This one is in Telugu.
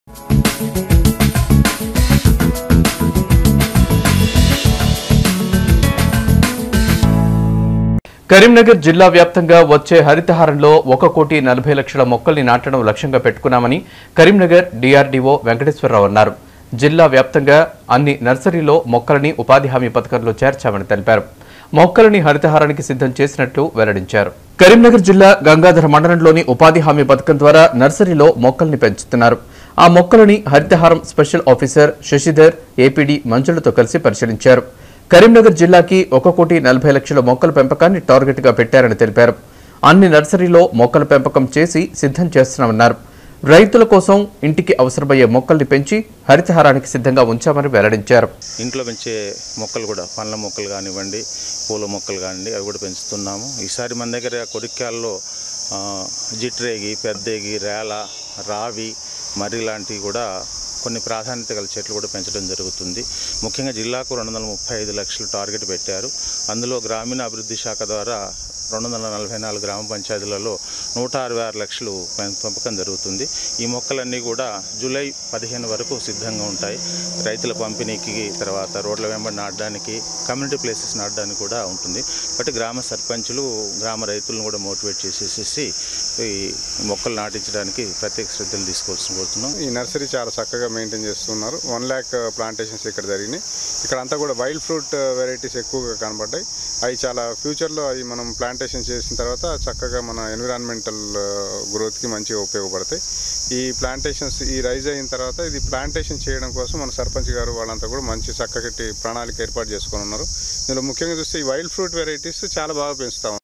కరీంనగర్ జిల్లా వ్యాప్తంగా వచ్చే హరితహారంలో ఒక కోటి నలభై లక్షల మొక్కల్ని నాటడం లక్ష్యంగా పెట్టుకున్నామని కరీంనగర్ డీఆర్డీఓ వెంకటేశ్వరరావు అన్నారు జిల్లా వ్యాప్తంగా అన్ని నర్సరీలో మొక్కలని ఉపాధి హామీ పథకంలో చేర్చామని తెలిపారు మొక్కలని హరితహారానికి సిద్ధం చేసినట్లు వెల్లడించారు కరీంనగర్ జిల్లా గంగాధర మండలంలోని ఉపాధి హామీ పథకం ద్వారా నర్సరీలో మొక్కల్ని పెంచుతున్నారు ఆ మొక్కలని Harithaharam special officer Sasidhar APD మంజులతో కలిసి పరిశీలించారు కరీంనగర్ జిల్లాకి ఒక కోటి నలభై లక్షల మొక్కల పెంపకాన్ని టార్గెట్ గా పెట్టారని తెలిపారు అన్ని నర్సరీలో మొక్కల పెంపకం చేసి సిద్ధం చేస్తున్నామన్నారు రైతుల కోసం ఇంటికి అవసరమయ్యే మొక్కల్ని పెంచి హరితహారానికి సిద్ధంగా ఉంచామని వెల్లడించారు ఇంట్లో పెంచే మొక్కలు కూడా పండ్ల మొక్కలు కానివ్వండి పూల మొక్కలు కానివ్వండి అవి కూడా పెంచుతున్నాము ఈసారి మన దగ్గర కొరిక్కాల్లో ఆ, జిట్రేగి పెద్దేగి రేల రావి మర్రి లాంటివి కూడా కొన్ని ప్రాధాన్యత గల చెట్లు కూడా పెంచడం జరుగుతుంది ముఖ్యంగా జిల్లాకు రెండు వందల ముప్పై ఐదు లక్షలు టార్గెట్ పెట్టారు అందులో గ్రామీణ అభివృద్ధి శాఖ ద్వారా రెండు వందల నలభై నాలుగు గ్రామ పంచాయతీలలో నూట అరవై ఆరు లక్షలు పెం- పెంపకం జరుగుతుంది ఈ మొక్కలన్నీ కూడా జూలై పదిహేను వరకు సిద్ధంగా ఉంటాయి రైతుల పంపిణీకి తర్వాత రోడ్ల వెంబడి నాటడానికి కమ్యూనిటీ ప్లేసెస్ నాటడానికి కూడా ఉంటుంది బట్ గ్రామ సర్పంచులు గ్రామ రైతులను కూడా మోటివేట్ చేసేసేసి ఈ మొక్కలు నాటించడానికి ప్రత్యేక శ్రద్ధలు తీసుకోవాల్సిన కోరుతున్నాం ఈ నర్సరీ చాలా చక్కగా మెయింటైన్ చేస్తున్నారు వన్ ల్యాక్ ప్లాంటేషన్స్ ఇక్కడ జరిగినాయి ఇక్కడ అంతా కూడా వైల్డ్ ఫ్రూట్ వెరైటీస్ ఎక్కువగా కనబడ్డాయి అవి చాలా ఫ్యూచర్లో అవి మనం ప్లాంటేషన్ చేసిన తర్వాత చక్కగా మన ఎన్విరాన్మెంటల్ గ్రోత్కి మంచిగా ఉపయోగపడతాయి ఈ ప్లాంటేషన్స్ ఈ రైజ్ అయిన తర్వాత ఇది ప్లాంటేషన్ చేయడం కోసం మన సర్పంచ్ గారు వాళ్ళంతా కూడా మంచి చక్కటి ప్రణాళిక ఏర్పాటు చేసుకొని ఉన్నారు ఇందులో ముఖ్యంగా చూస్తే ఈ వైల్డ్ ఫ్రూట్ వెరైటీస్ చాలా బాగా పెంచుతా